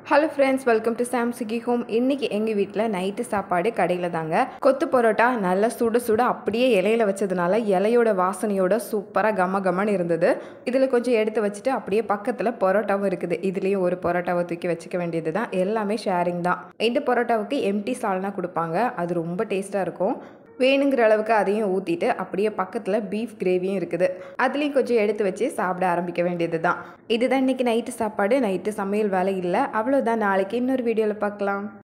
hello friends welcome to Sam Siki home இன்னைக்கு எங்கள் வீட்டில் நைட்டு சாப்பாடு கடையில் தாங்க கொத்து பரோட்டா நல்லா சுட சுட அப்படியே இலையில வச்சதுனால இலையோட வாசனையோட சூப்பராக கம கமன்னு இருந்தது இதில் கொஞ்சம் எடுத்து வச்சுட்டு அப்படியே பக்கத்தில் பரோட்டாவும் இருக்குது இதுலேயும் ஒரு பரோட்டாவை தூக்கி வச்சுக்க வேண்டியது தான் எல்லாமே ஷேரிங் தான் இந்த பரோட்டாவுக்கு எம்டி சால்னா கொடுப்பாங்க அது ரொம்ப டேஸ்ட்டாக இருக்கும் வேணுங்கிற அளவுக்கு அதையும் ஊற்றிட்டு அப்படியே பக்கத்தில் பீஃப் கிரேவியும் இருக்குது அதுலேயும் கொஞ்சம் எடுத்து வச்சு சாப்பிட ஆரம்பிக்க வேண்டியது தான் இதுதான் இன்றைக்கி நைட்டு சாப்பாடு நைட்டு சமையல் வேலை இல்லை அவ்வளோதான் நாளைக்கு இன்னொரு வீடியோவில் பார்க்கலாம்